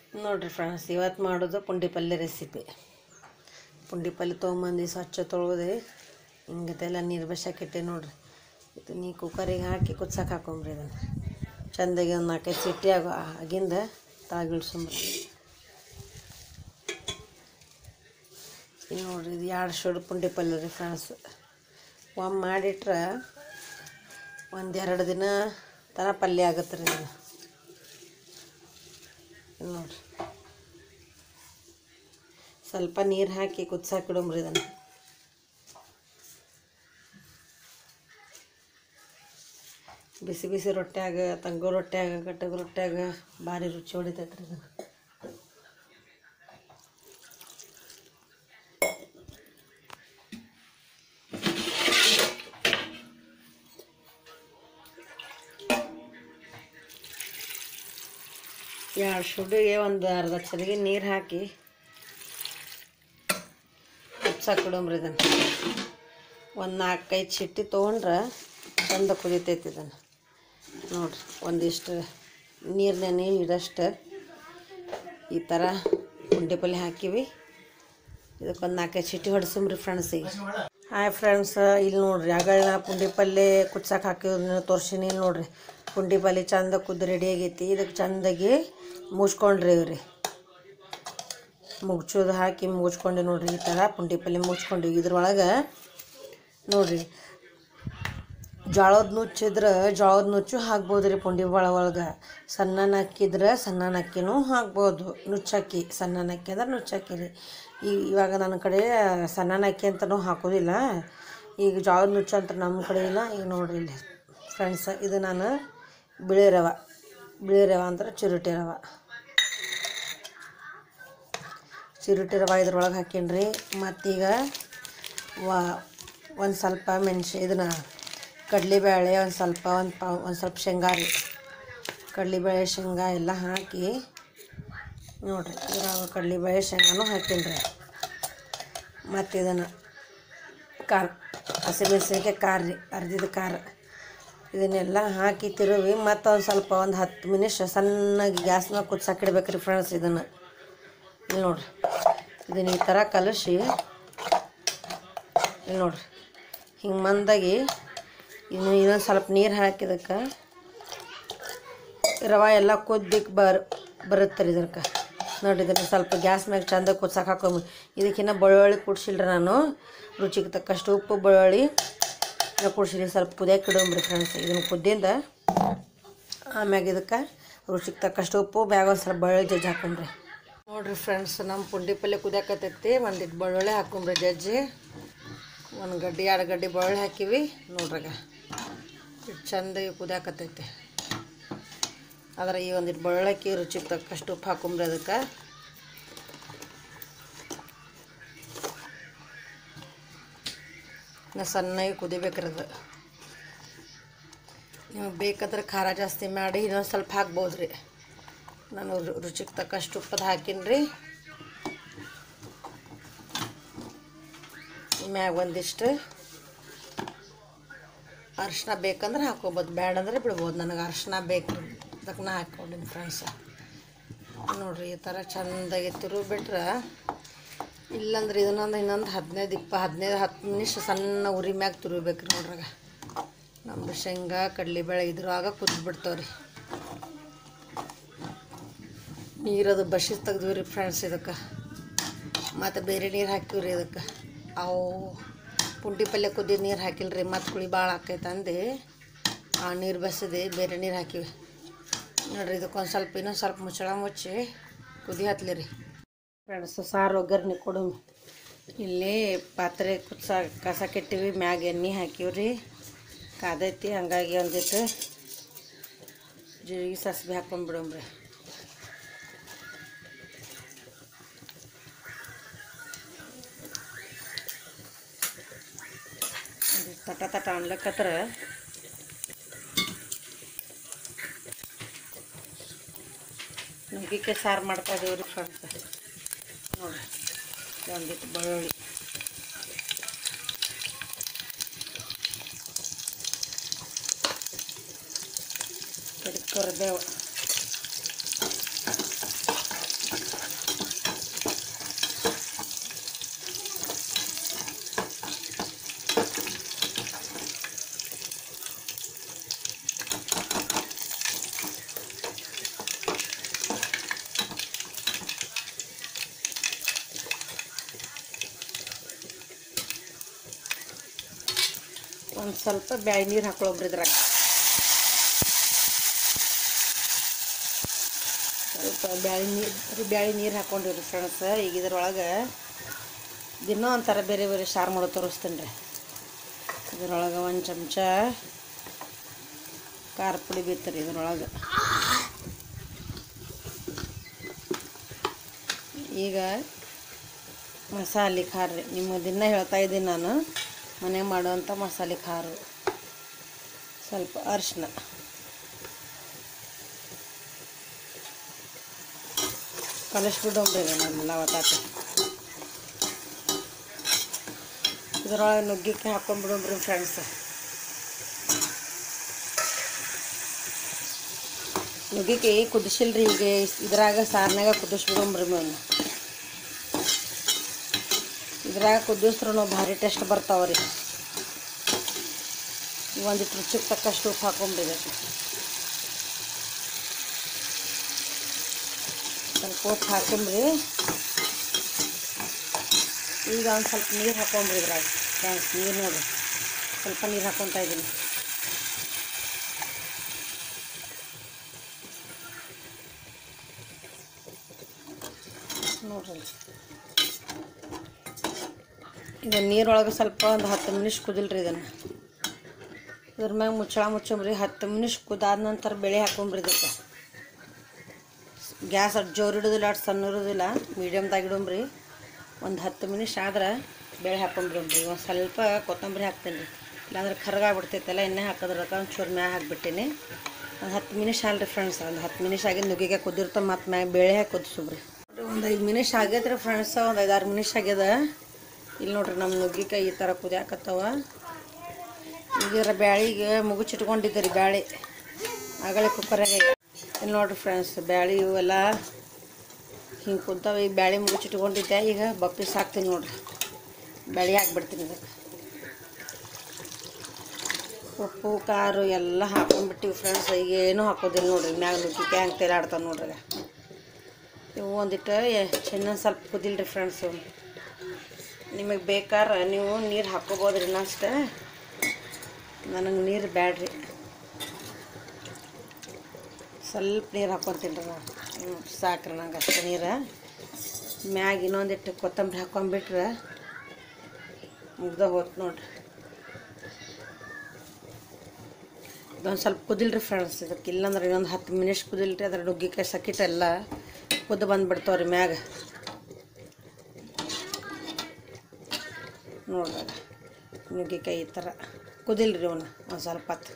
ನೋಡಿರಿ ಫ್ರೆಂಡ್ಸ್ ಇವತ್ತು ಮಾಡೋದು ಪುಂಡಿ ಪಲ್ಯ ರೆಸಿಪಿ ಪುಂಡಿ ಪಲ್ಯ ತೊಗೊಂಬಂದು ಸ್ವಚ್ಛ ತೊಳೆದು ಹಿಂಗತೆಲ್ಲ ನೀರು ಬಸಾಕಿಟ್ಟೆ ನೋಡ್ರಿ ಇದು ನೀ ಕುಕ್ಕರಿಗೆ ಹಾಕಿ ಕುದ್ಸಕ್ಕೆ ಹಾಕೊಂಬ್ರಿ ಇದನ್ನು ಚಂದಾಗಿ ಒಂದು ನಾಲ್ಕೈದು ಸಿಟ್ಟಿ ಆಗೋ ಆಗಿಂದ ತಾಗಿಳ್ಸೊಂಬ್ರಿ ಈಗ ನೋಡ್ರಿ ಇದು ಎರಡು ಶೋಡ್ ಪುಂಡಿ ಪಲ್ಯ ರೀ ಫ್ರೆಂಡ್ಸ್ ಒಮ್ಮೆ ಮಾಡಿಟ್ರೆ ಒಂದೆರಡು ದಿನ ತನ ಪಲ್ಯ ಆಗತ್ತೆ ರೀ ಇದನ್ನು ಇಲ್ಲಿ ನೋಡ್ರಿ ಸ್ವಲ್ಪ ನೀರು ಹಾಕಿ ಕುದ್ಸಾಕಿಡಂಬ್ರಿ ಇದನ್ನು ಬಿಸಿ ಬಿಸಿ ರೊಟ್ಯಾಗ ತಂಗು ರೊಟ್ಯಾಗ ಗಟ್ಟಗ ರೊಟ್ಯಾಗ ಭಾರಿ ರುಚಿ ಹೊಡಿತೈತೆ ರೀ ಇದನ್ನು ಎರಡು ಶುಡಿಗೆ ಒಂದು ಅರ್ಧ ಚರಿಗೆ ನೀರು ಹಾಕಿ ಕುದ್ಸಾಕಿಡಂಬ್ರಿ ಇದನ್ನು ಒಂದು ನಾಲ್ಕೈದು ಚಿಟ್ಟಿ ತೊಗೊಂಡ್ರೆ ಚಂದ ಕುದಿತೈತಿ ಇದನ್ನು ನೋಡ್ರಿ ಒಂದಿಷ್ಟು ನೀರಿನ ಇಡಷ್ಟು ಈ ಥರ ಪುಂಡಿ ಪಲ್ಯ ಹಾಕಿವಿ ಇದಕ್ಕೊಂದು ನಾಲ್ಕೈದು ಚಿಟ್ಟಿ ಹೊಡ್ಸಂಬ್ರಿ ಫ್ರೆಂಡ್ಸಿಗೆ ಹಾಯ್ ಫ್ರೆಂಡ್ಸ್ ಇಲ್ಲಿ ನೋಡ್ರಿ ಆಗಳನ್ನ ಪುಂಡಿ ಪಲ್ಯ ಕುದ್ಸಕ್ಕೆ ಹಾಕಿದ್ನ ತೋರ್ಸಿನಿ ಇಲ್ಲಿ ನೋಡ್ರಿ ಪುಂಡಿ ಪಲ್ಯ ಚಂದ ಕುದ್ದು ರೆಡಿ ಆಗೈತಿ ಇದಕ್ಕೆ ಚಂದಾಗಿ ಮುಚ್ಕೊಂಡ್ರಿ ಇವ್ರಿ ಮುಗ್ಚೋದು ಹಾಕಿ ಮುಚ್ಕೊಂಡು ನೋಡ್ರಿ ಈ ಥರ ಪುಂಡಿ ಪಲ್ಯ ಮುಚ್ಕೊಂಡಿವಿ ಇದ್ರೊಳಗೆ ನೋಡ್ರಿ ಜೋಳದ ನುಚ್ಚಿದ್ರೆ ಜೋಳದ ನುಚ್ಚು ಹಾಕ್ಬೋದು ರೀ ಪುಂಡಿ ಒಳ ಒಳಗೆ ಸಣ್ಣ ಅಕ್ಕಿದ್ರೆ ಸಣ್ಣ ಅಕ್ಕಿನೂ ಹಾಕ್ಬೋದು ನುಚ್ಚಕ್ಕಿ ಸಣ್ಣ ಅಕ್ಕಿ ಅಂದ್ರೆ ನುಚ್ಚಕ್ಕಿ ರೀ ಈ ಇವಾಗ ನನ್ನ ಕಡೆ ಸಣ್ಣ ಅಕ್ಕಿ ಅಂತಲೂ ಹಾಕೋದಿಲ್ಲ ಈಗ ಜೋಳದ ನುಚ್ಚು ಅಂತ ನಮ್ಮ ಕಡೆ ಇಲ್ಲ ಈಗ ನೋಡ್ರಿ ಇಲ್ಲಿ ಫ್ರೆಂಡ್ಸ್ ಇದು ನಾನು ಬಿಳಿ ರವೆ ಬಿಳಿ ರವೆ ಅಂದ್ರೆ ಚಿರುಟಿ ರವೆ ಚಿರುಟಿ ರವೆ ಇದ್ರೊಳಗೆ ಹಾಕೀನಿ ಮತ್ತೀಗ ವಾ ಒಂದು ಸ್ವಲ್ಪ ಮೆಣಸು ಇದನ್ನು ಕಡಲೆಬೇಳೆ ಒಂದು ಸ್ವಲ್ಪ ಒಂದು ಪಾ ಒಂದು ಸ್ವಲ್ಪ ಶೇಂಗಾ ರೀ ಕಡಲೆಬೇಳೆ ಶೇಂಗಾ ಎಲ್ಲ ಹಾಕಿ ನೋಡಿರಿ ಇದ್ರಾಗ ಕಡಲೆಬೇಳೆ ಶೇಂಗಾನು ಹಾಕೀನಿ ರೀ ಮತ್ತು ಇದನ್ನು ಖಾರ ಹಸಿಮೆಣಸಿನ್ಕಾಯಿ ಖಾರ ರೀ ಅರ್ದಿದ ಖಾರ ಇದನ್ನೆಲ್ಲ ಹಾಕಿ ತಿರುವಿ ಮತ್ತು ಒಂದು ಸ್ವಲ್ಪ ಒಂದು ಹತ್ತು ಮಿನಿಷ ಸಣ್ಣಗೆ ಗ್ಯಾಸ್ನಾಗ ಕುದ್ಸಾಕಿಡ್ಬೇಕು ರೀ ಫ್ರೆಂಡ್ಸ್ ಇದನ್ನು ಇಲ್ಲಿ ನೋಡ್ರಿ ಇದನ್ನ ಈ ಥರ ಕಲಸಿ ಇಲ್ಲಿ ನೋಡ್ರಿ ಹಿಂಗೆ ಮಂದಾಗಿ ಇನ್ನು ಇನ್ನೊಂದು ಸ್ವಲ್ಪ ನೀರು ಹಾಕಿದಕ್ಕೆ ರವೆ ಎಲ್ಲ ಕುದ್ದಿಕ್ಕೆ ಬರ್ ಬರುತ್ತೆ ರೀ ಇದಕ್ಕೆ ನೋಡಿ ಇದನ್ನು ಸ್ವಲ್ಪ ಗ್ಯಾಸ್ ಮ್ಯಾಗ ಚಂದ ಕುದ್ಸಕ್ಕೆ ಹಾಕೊಂಬ ಇದಕ್ಕಿನ್ನ ಬೆಳ್ಳುಳ್ಳಿ ಕುಡ್ಸಿಲ್ರಿ ನಾನು ರುಚಿಗೆ ತಕ್ಕಷ್ಟು ಉಪ್ಪು ಬೆಳ್ಳುಳ್ಳಿ ಕುಡ್ಸಿರಿ ಸ್ವಲ್ಪ ಕುದಿಯಕ್ಕೆ ಇಡೋಮ್ರಿ ಫ್ರೆಂಡ್ಸ್ ಇದನ್ನು ಕುದ್ದಿಂದ ಆಮ್ಯಾಗ ಇದಕ್ಕೆ ರುಚಿಗೆ ತಕ್ಕಷ್ಟು ಉಪ್ಪು ಬ್ಯಾಗ ಒಂದು ಸ್ವಲ್ಪ ಬೆಳ್ಳುಳ್ಳಿ ಜಜ್ಜಿ ಹಾಕೊಂಬ್ರಿ ನೋಡಿರಿ ಫ್ರೆಂಡ್ಸ್ ನಮ್ಮ ಪುಂಡಿ ಪಲ್ಯ ಕುದಿಯಾಕತ್ತೈತಿ ಒಂದಿಟ್ಟು ಬೆಳ್ಳುಳ್ಳಿ ಹಾಕೊಂಬ್ರಿ ಜಜ್ಜಿ ಒಂದು ಗಡ್ಡಿ ಎರಡು ಗಡ್ಡಿ ಬೆಳ್ಳುಳ್ಳಿ ಹಾಕಿವಿ ನೋಡ್ರಾಗ ಇಟ್ಟು ಚಂದಾಗಿ ಕುದಿಯಾಕತ್ತೈತಿ ಆದ್ರೆ ಈ ಒಂದಿಟ್ಟು ಬೆಳ್ಳುಳ್ಳಿ ಹಾಕಿ ರುಚಿಗೆ ತಕ್ಕಷ್ಟು ಉಪ್ಪು ಹಾಕೊಂಬ್ರಿ ಅದಕ್ಕೆ ಇನ್ನು ಸಣ್ಣಗೆ ಕುದಿಬೇಕ್ರಿ ಅದು ನೀವು ಬೇಕಾದ್ರೆ ಖಾರ ಜಾಸ್ತಿ ಮಾಡಿ ಇನ್ನೊಂದು ಸ್ವಲ್ಪ ಹಾಕ್ಬೋದು ರೀ ನಾನು ರು- ರುಚಿಗೆ ತಕ್ಕಷ್ಟು ಉಪ್ಪದು ಹಾಕೀನಿ ರೀ ಮ್ಯಾಗ ಒಂದಿಷ್ಟು ಅರಿಶಿನ ಬೇಕಂದ್ರೆ ಹಾಕೋಬೋದು ಬೇಡಂದ್ರೆ ಬಿಡ್ಬೋದು ನನಗೆ ಅರಿಶಿನ ಬೇಕು ರೀ ಅದಕ್ಕೆ ನಾ ಹಾಕ್ಕೊಂಡಿನಿ ಫ್ರೆಂಡ್ಸ ನೋಡ್ರಿ ಈ ಥರ ಚೆಂದಾಗಿ ತಿರುಗಿ ಬಿಟ್ರೆ ಇಲ್ಲಂದ್ರೆ ಇದನ್ನೊಂದು ಇನ್ನೊಂದು ಹದಿನೈದು ಇಪ್ಪ ಹದಿನೈದು ಹತ್ತು ನಿಮಿಷ ಸಣ್ಣ ಉರಿ ಮ್ಯಾಗ ತುರಿಬೇಕು ರೀ ನೋಡ್ರಾಗ ನಮ್ದು ಶೇಂಗಾ ಕಡಲೆಬೇಳೆ ಇದ್ರಾಗ ಕುದ್ಬಿಡ್ತಾವೆ ರೀ ನೀರದು ಬಸಿ ತೆಗ್ದ್ವಿ ರೀ ಫ್ರೆಂಡ್ಸ್ ಇದಕ್ಕೆ ಮತ್ತು ಬೇರೆ ನೀರು ಹಾಕಿವಿ ರೀ ಇದಕ್ಕೆ ಅವು ಪುಂಡಿ ಪಲ್ಯ ಕುದ್ದಿದ ನೀರು ಹಾಕಿಲ್ಲ ರೀ ಮತ್ತು ಕುಳಿ ಭಾಳ ಆಕೈತೆ ಅಂದು ಆ ನೀರು ಬಸಿದೆ ಬೇರೆ ನೀರು ಹಾಕಿವಿ ನೋಡ್ರಿ ಇದಕ್ಕೊಂದು ಸ್ವಲ್ಪ ಇನ್ನೊಂದು ಸ್ವಲ್ಪ ಮುಚ್ಚಳ ಮುಚ್ಚಿ ಕುದಿ ಹತ್ಲಿ ರೀ ಫ್ರೆಂಡ್ಸ್ ಸಾರು ಒಗ್ಗರ್ನಿ ಕೊಡು ಇಲ್ಲಿ ಪಾತ್ರೆ ಕುದ್ಸ ಕಸ ಕೆಟ್ಟಿವಿ ಮ್ಯಾಗ ಎಣ್ಣೆ ಹಾಕಿವಿ ರೀ ಕಾದೈತಿ ಹಂಗಾಗಿ ಒಂದಿಟ್ಟು ಜೀರಿಗೆ ಸಾಸಿವೆ ಹಾಕೊಂಡ್ಬಿಡಮ್ರಿ ಒಂದಿಷ್ಟ್ ತಟ ತಟ ಅನ್ಲಕ್ಕತ್ರ ನುಗ್ಗಿಕಾಯಿ ಸಾರು ಮಾಡ್ತಾ ಇದೀವಿ ರೀ ಫ್ರೆಂಡ್ಸ್ ನೋಡಿರಿ ಒಂದಿಟ್ಟು ಬೆಳ್ಳುಳ್ಳಿ ಕಡಿ ಕರಿಬೇವು ಒಂದು ಸ್ವಲ್ಪ ಬ್ಯಾಳಿ ನೀರು ಹಾಕೊಳಬ್ರಿ ಇದ್ರಾಗ ಸ್ವಲ್ಪ ಬ್ಯಾಳಿ ನೀರು ಬ್ಯಾಳಿ ನೀರು ಹಾಕೊಂಡಿರಿ ಫ್ರೆಂಡ್ಸ್ ಈಗ ಇದ್ರೊಳಗೆ ದಿನ ಒಂಥರ ಬೇರೆ ಬೇರೆ ಸಾರು ಮಾಡೋ ತೋರಿಸ್ತೀನಿ ರೀ ಇದ್ರೊಳಗೆ ಒಂದು ಚಮಚ ಖಾರ ಪುಡಿ ಬಿತ್ತರಿ ಇದ್ರೊಳಗೆ ಈಗ ಮಸಾಲೆ ಖಾರ ರೀ ನಿಮ್ಮ ದಿನ ಹೇಳ್ತಾ ಇದ್ದೀನಿ ನಾನು ಮನೆ ಮಾಡುವಂಥ ಮಸಾಲೆ ಖಾರ ಸ್ವಲ್ಪ ಅರಿಶಿನ ಕಲಿಸ್ಬಿಡೋಣ್ರಿ ನಮ್ಮೆಲ್ಲ ಅವತ್ತಾತ ಇದ್ರೊಳಗೆ ನುಗ್ಗಿಕಾಯಿ ಹಾಕೊಂಡ್ಬಿಡೋಣ್ರಿ ಫ್ರೆಂಡ್ಸ್ ನುಗ್ಗಿಕಾಯಿ ಕುದಿಸಿಲ್ರಿ ಈಗ ಇದ್ರಾಗ ಸಾರ್ನಾಗ ಕುದಿಸ್ಬಿಡೋಣ್ರಿ ಒಂದು ಇದ್ರಾಗ ಕುದಿಸ್ರು ಭಾರಿ ಟೇಸ್ಟ್ ಬರ್ತಾವ ರೀ ಒಂದಿಟ್ಟು ರುಚಿಗೆ ತಕ್ಕಷ್ಟು ಉಪ್ಪು ಹಾಕೊಂಬಿಡಿ ಸ್ವಲ್ಪ ಉಪ್ಪು ಹಾಕೊಂಬ್ರಿ ಈಗ ಒಂದು ಸ್ವಲ್ಪ ನೀರು ಹಾಕೊಂಬ್ರಿ ಇದ್ರಾಗ ಫ್ರೆಂಡ್ಸ್ ನೀರು ನೋಡಿ ಸ್ವಲ್ಪ ನೀರು ಹಾಕ್ಕೊತಾ ಇದ್ದೀನಿ ನೋಡ್ರಿ ಇದು ನೀರೊಳಗೆ ಸ್ವಲ್ಪ ಒಂದು ಹತ್ತು ನಿಮಿಷ ಕುದಿಲ್ರಿ ಇದನ್ನು ಇದ್ರ ಮ್ಯಾಗ ಮುಚ್ಚಳ ಮುಚ್ಚಂಬ್ರಿ ಹತ್ತು ನಿಮಿಷ ಕುದಾದ ನಂತರ ಬೇಳೆ ಹಾಕೊಂಬ್ರಿ ಇದಕ್ಕೆ ಗ್ಯಾಸ್ ಅಷ್ಟು ಜೋರು ಇಡೋದಿಲ್ಲ ಅಷ್ಟು ಸಣ್ಣ ಇರೋದಿಲ್ಲ ಮೀಡಿಯಮ್ದಾಗ ಇಡೋಮ್ರಿ ಒಂದು ಹತ್ತು ನಿಮಿಷ ಆದ್ರೆ ಬೇಳೆ ಹಾಕೊಂಬಿಡೋಮ್ರಿ ಒಂದು ಸ್ವಲ್ಪ ಕೊತ್ತಂಬರಿ ಹಾಕ್ತೀನಿ ರೀ ಇಲ್ಲಾಂದ್ರೆ ಕರ್ಗಾಗ್ಬಿಡ್ತೈತಲ್ಲ ಎಣ್ಣೆ ಹಾಕಿದ್ರೆ ಒಂದು ಚೂರು ಮ್ಯಾಗ ಹಾಕ್ಬಿಟ್ಟಿನಿ ಒಂದು ಹತ್ತು ನಿಮಿಷ ಅಲ್ರಿ ಫ್ರೆಂಡ್ಸ್ ಒಂದು ಹತ್ತು ನಿಮಿಷ ಆಗಿದ್ದು ನುಗ್ಗಿಗೆ ಕುದಿರ್ತಾವೆ ಮತ್ತು ಮ್ಯಾಗ ಬೇಳೆ ಹಾಕಿ ಕುದಿಸೋಬ್ರಿ ಒಂದು ಐದು ನಿಮಿಷ ಆಗೈತೆ ರೀ ಫ್ರೆಂಡ್ಸ್ ಒಂದು ಐದಾರು ನಿಮಿಷ ಆಗ್ಯದ ಇಲ್ಲಿ ನೋಡ್ರಿ ನಮ್ಮ ನುಗ್ಗಿಕಾಯಿ ಈ ಥರ ಕುದಿಯಾಕತ್ತವ ಈಗ ಬ್ಯಾಳಿಗೆ ಮುಗುಚಿಟ್ಕೊಂಡಿದ್ದೆ ರೀ ಬ್ಯಾಳಿ ಆಗಲೇ ಕುಕ್ಕರಾಗ ಇಲ್ಲಿ ನೋಡ್ರಿ ಫ್ರೆಂಡ್ಸ್ ಬ್ಯಾಳಿ ಇವೆಲ್ಲ ಹಿಂಗೆ ಕುಂತಾವ ಈಗ ಬ್ಯಾಳಿ ಮುಗುಚಿಟ್ಕೊಂಡಿದ್ದೆ ಈಗ ಬಪ್ಪಿಸ್ ಹಾಕ್ತೀನಿ ನೋಡ್ರಿ ಬ್ಯಾಳಿ ಹಾಕ್ಬಿಡ್ತೀನಿ ಇದಕ್ಕೆ ಉಪ್ಪು ಖಾರ ಎಲ್ಲ ಹಾಕೊಂಡ್ಬಿಟ್ಟಿವಿ ಫ್ರೆಂಡ್ಸ್ ಈಗ ಏನೂ ಹಾಕೋದಿಲ್ಲ ನೋಡ್ರಿ ಮ್ಯಾಗ ನುಗ್ಗಿಕಾಯಿ ಹಂಗೆ ತೇಲಾಡ್ತಾವೆ ನೋಡ್ರಿ ಇವು ಒಂದಿಟ್ಟು ಚೆನ್ನಾಗಿ ಸ್ವಲ್ಪ ಕುದಿಲ್ರಿ ಫ್ರೆಂಡ್ಸು ನಿಮಗೆ ಬೇಕಾದ್ರೆ ನೀವು ನೀರು ಹಾಕ್ಕೋಬೋದ್ರಿ ಇನ್ನಷ್ಟು ನನಗೆ ನೀರು ಬ್ಯಾಡ್ರಿ ಸ್ವಲ್ಪ ನೀರು ಹಾಕ್ಕೊತೀನಿ ರೀ ನಾನು ಹ್ಞೂ ಸಾಕ್ರಿ ನಂಗೆ ಅಷ್ಟು ನೀರು ಮ್ಯಾಗ ಇನ್ನೊಂದಿಟ್ಟು ಕೊತ್ತಂಬರಿ ಹಾಕ್ಕೊಂಬಿಟ್ರೆ ಮುಗ್ದ ಹೋತ್ ನೋಡ್ರಿ ಇದೊಂದು ಸ್ವಲ್ಪ ಕುದಿಲ್ರಿ ಫ್ರೆಂಡ್ಸ್ ಇದಕ್ಕೆ ಇಲ್ಲಾಂದ್ರೆ ಇನ್ನೊಂದು ಹತ್ತು ಮಿನಿಟ್ ಕುದಿಲ್ರಿ ಅದ್ರ ನುಗ್ಗಿಕಾಯಿ ಸಕಿಟೆಲ್ಲ ಕುದ್ದು ಬಂದ್ಬಿಡ್ತಾವ್ರಿ ಮ್ಯಾಗ ನೋಡ್ರಿ ನುಗ್ಗಿಕಾಯಿ ಈ ಥರ ಕುದಿಲ್ರಿ ಅವನ್ನ ಒಂದು ಸ್ವಲ್ಪ ಹೊತ್ತು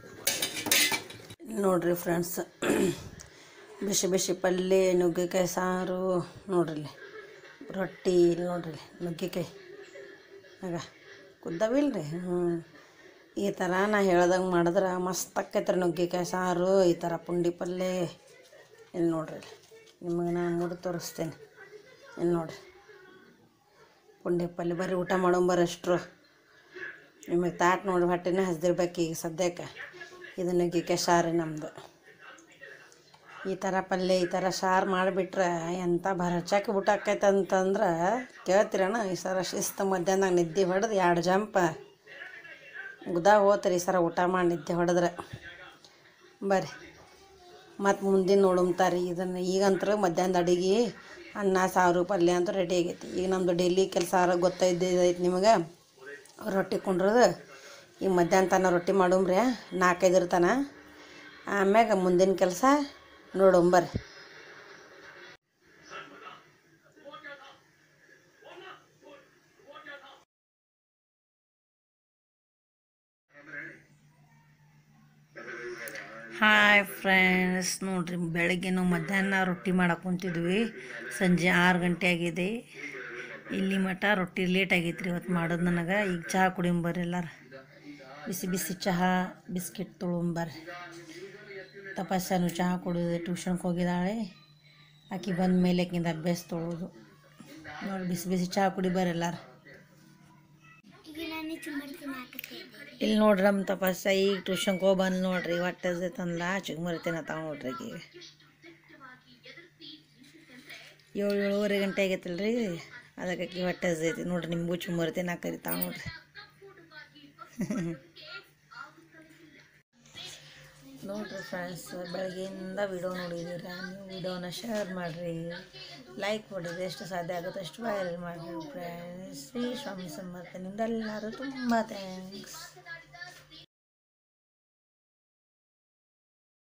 ನೋಡ್ರಿ ಫ್ರೆಂಡ್ಸ್ ಬಿಸಿ ಬಿಸಿ ಪಲ್ಯ ನುಗ್ಗಿಕಾಯಿ ಸಾರು ನೋಡ್ರಿ ರೊಟ್ಟಿ ಇಲ್ಲಿ ನೋಡ್ರಿ ನುಗ್ಗಿಕಾಯಿ ಆಗ ಕುದ್ದವಿಲ್ರಿ ಹ್ಞೂ ಈ ಥರ ನಾ ಹೇಳ್ದಂಗೆ ಮಾಡಿದ್ರೆ ಮಸ್ತ್ ಆಕೈತ್ರಿ ನುಗ್ಗಿಕಾಯಿ ಸಾರು ಈ ಥರ ಪುಂಡಿ ಪಲ್ಯ ಇಲ್ಲಿ ನೋಡ್ರಿ ನಿಮಗೆ ನಾನು ಮುಡಿ ತೋರಿಸ್ತೇನೆ ಇಲ್ಲಿ ನೋಡ್ರಿ ಪುಂಡಿ ಪಲ್ಯ ಬರೀ ಊಟ ಮಾಡೋಂಬರ ಅಷ್ಟ್ರು ನಿಮಗೆ ತಾಟ್ ನೋಡಿ ಹೊಟ್ಟೆನೇ ಹಸ್ದಿರ್ಬೇಕು ಈಗ ಸದ್ಯಕ್ಕೆ ಇದು ನುಗ್ಗಿಕಾಯಿ ಸಾರು ನಮ್ಮದು ಈ ಥರ ಪಲ್ಯ ಈ ಥರ ಸಾರು ಮಾಡಿಬಿಟ್ರೆ ಎಂಥ ಭರಚಾಕಿ ಊಟ ಆಕೈತೆ ಅಂತಂದ್ರೆ ಕೇಳ್ತೀರಣ್ಣ ಈ ಸರ ಶಿಸ್ತು ಮಧ್ಯಾಹ್ನ ನಿದ್ದೆ ಹೊಡೆದು ಎರಡು ಜಂಪ ಉಗ್ದಾಗ ಹೋತ್ರಿ ಈ ಸರ ಊಟ ಮಾಡಿ ನಿದ್ದೆ ಹೊಡೆದ್ರೆ ಬರ್ರಿ ಮತ್ತು ಮುಂದಿನ ನೋಡುಂತಾರಿ ಇದನ್ನು ಈಗಂತ್ರ ಮಧ್ಯಾಹ್ನದ ಅಡಿಗೆ ಅನ್ನ ಸಾರು ಪಲ್ಯ ಅಂತ ರೆಡಿ ಆಗೈತಿ ಈಗ ನಮ್ಮದು ಡೈಲಿ ಕೆಲಸ ಗೊತ್ತೈತಿ ನಿಮಗೆ ರೊಟ್ಟಿ ಕುಂಡ್ರದು ಈಗ ಮಧ್ಯಾಹ್ನ ತನಕ ರೊಟ್ಟಿ ಮಾಡೋಮ್ರಿ ನಾಲ್ಕೈದರ ತನ ಆಮ್ಯಾಗ ಮುಂದಿನ ಕೆಲಸ ನೋಡೋಂಬರ್ರಿ ಹಾಯ್ ಫ್ರೆಂಡ್ಸ್ ನೋಡ್ರಿ ಬೆಳಗ್ಗೆ ನಾವು ಮಧ್ಯಾಹ್ನ ರೊಟ್ಟಿ ಮಾಡಕ್ಕೆ ಕುಂತಿದ್ವಿ ಸಂಜೆ ಆರು ಗಂಟೆ ಆಗಿದೆ ಇಲ್ಲಿ ಮಟ ರೊಟ್ಟಿ ಲೇಟ್ ಆಗೈತೆ ರೀ ಇವತ್ತು ಮಾಡೋದು ನನಗೆ ಈಗ ಚಹಾ ಕುಡಿಯಂಬರ್ರಿ ಎಲ್ಲಾರು ಬಿಸಿ ಬಿಸಿ ಚಹಾ ಬಿಸ್ಕಿಟ್ ತೊಗೊಂಬರ್ರಿ ತಪಸ್ಸನು ಚಹಾ ಕುಡಿದು ಟ್ಯೂಷನ್ಗೆ ಹೋಗಿದ್ದಾಳೆ ಆಕಿ ಬಂದ ಮೇಲೆ ಆಕಿಂದ ಅಭ್ಯಾಸ ತೊಳೋದು ನೋಡಿ ಬಿಸಿ ಬಿಸಿ ಚಹಾ ಕುಡಿ ಬರ್ರಿ ಎಲ್ಲಾರು ಇಲ್ಲಿ ನೋಡ್ರಿ ನಮ್ಮ ತಪಸ್ಸ ಈಗ ಟ್ಯೂಷನ್ಗೆ ಹೋಗಿ ಬಂದು ನೋಡ್ರಿ ಹೊಟ್ಟೆ ತಂದ್ಲ ಚಿಗ್ಮರಿತೇನೆ ತಾವು ನೋಡ್ರಿ ಈಗ ಏಳು ಏಳುವರೆ ಗಂಟೆ ಆಗೈತಲ್ರಿ ಅದಕ್ಕೆ ಆಕಿ ಹೊಟ್ಟೆ ಹಸ್ದೈತಿ ನೋಡ್ರಿ ನಿಮಗೂ ಚುಮ್ಮರಿತೇನೆ ಹಾಕರಿ ತಾವು ನೋಡ್ರಿ ನೋಡ್ರಿ ಫ್ರೆಂಡ್ಸ್ ಬೆಳಗ್ಗೆಯಿಂದ ವಿಡಿಯೋ ನೋಡಿದ್ದೀರ ನೀವು ವಿಡಿಯೋನ ಶೇರ್ ಮಾಡಿರಿ ಲೈಕ್ ಮಾಡಿರಿ ಎಷ್ಟು ಸಾಧ್ಯ ಆಗುತ್ತೆ ಅಷ್ಟು ವೈರಲ್ ಮಾಡಿರಿ ಫ್ರೆಂಡ್ಸ್ ಶ್ರೀ ಸ್ವಾಮಿ ಸಮರ್ಥ ನಿಮ್ದೆಲ್ಲರೂ ತುಂಬ ಥ್ಯಾಂಕ್ಸ್